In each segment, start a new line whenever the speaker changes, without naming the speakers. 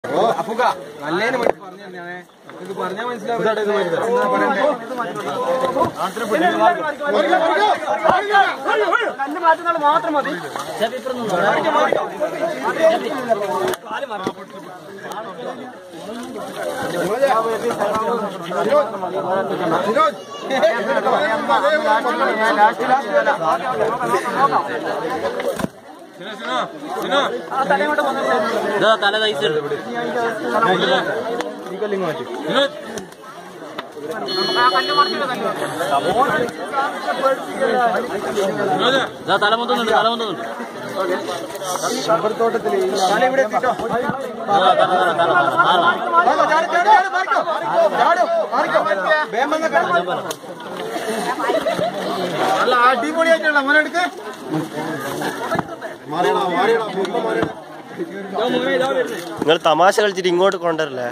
അപ്പുക നല്ലതിന് വേണ്ടി പറഞ്ഞു തന്നെയാണേ ഇത് പറഞ്ഞാൽ മനസ്സിലാവും മാത്രം മതി
ഇതാ തല തയ്ച്ചിട്ട് ഇതാ തല മുത്തുന്നുണ്ട് തല മുത്തുന്നുണ്ട്
തല ഇവിടെ എത്തിട്ടോ
ഇതാ, തല, തല, തല, തല. മാറ്, മാറ്.
നല്ല അടിപൊളിയായിട്ടുള്ള അങ്ങനെ എടുക്ക്
നിങ്ങൾ തമാശ കളിച്ചിട്ട് ഇങ്ങോട്ട് കൊണ്ടുവരില്ലേ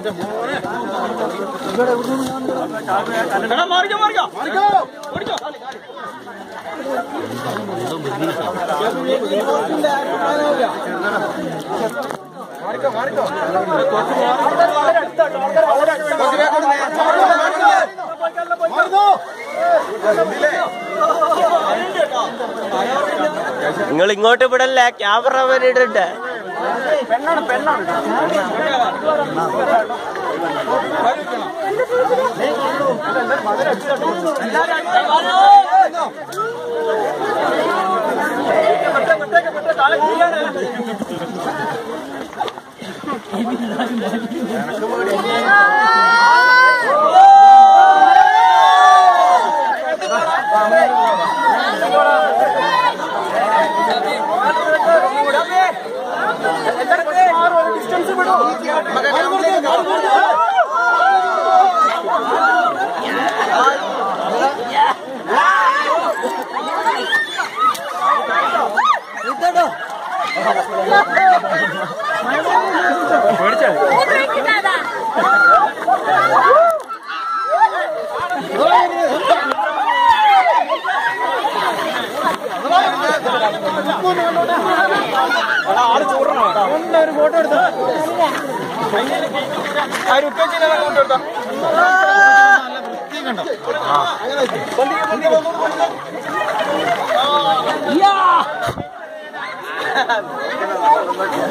മാറിക്കോ മാറിക്കോ കുറച്ച് മാറിക്കോ
നിങ്ങൾ ഇങ്ങോട്ട് വിടല്ലേ ക്യാമറ ഇടണ്ടേ
ഒരു ഫോട്ടോ എടുത്തോ ആ ഒരു ഉപ്പേച്ചിനെ ഫോട്ടോ എടുത്തോ നല്ല വൃത്തി കണ്ടോ അങ്ങനെ വെച്ച്. പൊന്തിക്ക്, പൊന്തിക്ക്, പൊന്തിക്ക്.